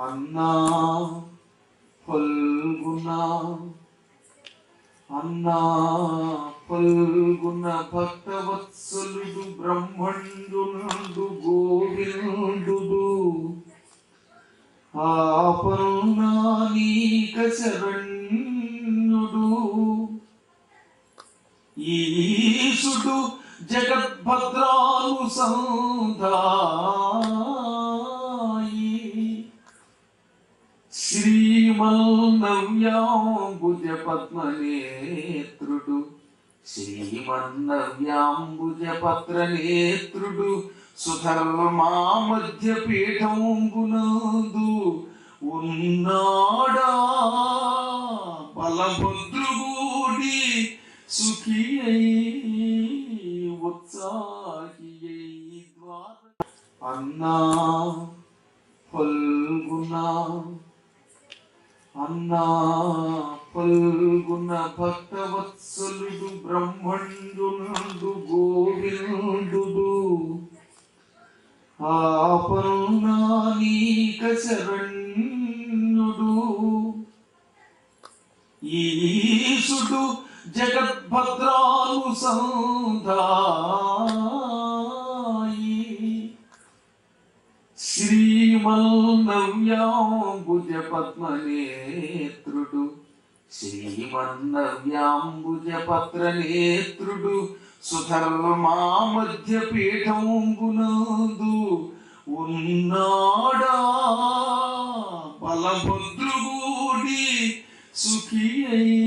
అన్నా ఫల్గుణ అన్నా ఫల్గుణ భక్తవత్సలుడు బ్రహ్మణుడు గోవిందుడు ఆపరుణానీక శరణ్యుడు ఈశుడు జగద్భద్రానుసంధాయి శ్రీమన్నవ్యాంబుజ పద్మనేత్రుడు శ్రీమన్నవ్యాంబుజ పత్రనేత్రుడు సుధర్మా మధ్య పీఠంబునందు ఉన్నాడా బలభద్రుగుడి సుఖీ అయి ఉత్సాహి అయి ద్వార అన్నా ఫల్గుణ అన్నా ఫల్గుణ భక్తవత్సలుడు బ్రహ్మణుడు గోవిందుడు ఆపరుణానీక శరణ్యుడు ఈశుడు జగద్భద్రానుసంధాయి శ్రీమన్నవ్యాంబుజ పద్మనేత్రుడు శ్రీమన్నవ్యాంబుజ పత్రనేత్రుడు సుధర్మా మధ్య పీఠంబునందు ఉన్నాడా బలభద్రుగుడి సుఖీ అయి